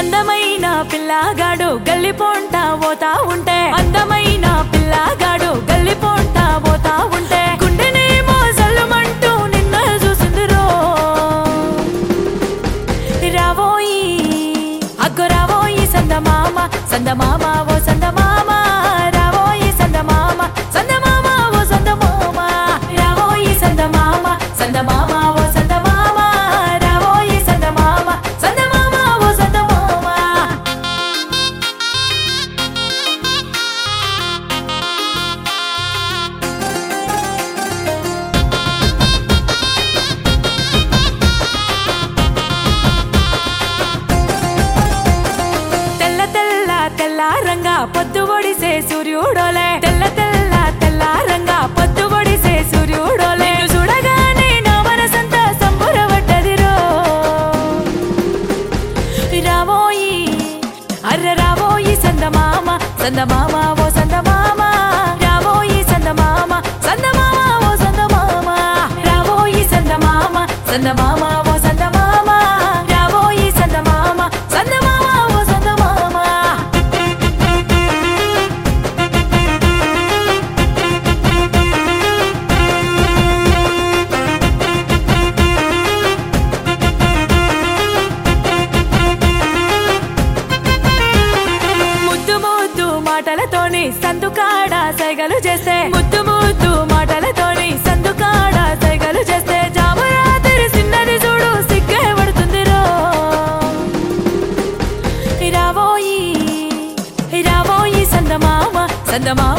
అందమైన పిల్లగాడు గల్లి పొంట పోతా ఉంటే అందమైన పిల్లగాడు గల్లి పొంట పోతా ఉంటే గుండెనేమో జల్లుమంటూ నిన్న చూసిందిరో రావోయి అగ్గో రావోయి సందమామ సందమామ ఓ సందమామ రావోయి సందమామ సందమామ ఓ సందమామ రావోయి సందమామ సందమామ ఓ సందమామ రావోయి సందమామ సందమామ ఓ సందమామ తెల్ల తెల్ల తెల్ల రంగా పొద్దు ఒడిసే సూర్యుడోలే తెల్ల తెల్ల తెల్ల రంగా పొద్దు ఒడిసే సూర్యుడోలే నిన్ను చూడగానే నా మనసంతా సంబురపడ్డదిరో రావోయి అర్ర రావోయి సందమామ సందమామ ఓ సందమామ రావోయి సందమామ సందమామ ఓ సందమామ రావోయి సందమామ సందమామ ఓ సందమామ రావోయి సందమామ సందమామ ఓ సందమామ ముద్దు ముద్దు మాటలతోని సందుకాడ సైగలు చేస్తే ముద్దు ముద్దు మాటలతోని సందుకాడ సైగలు చేస్తే జామరాత్రి చిన్నది చూడు సిగ్గే పడుతుందిరో రావోయి రావోయి సందమామ సందమామ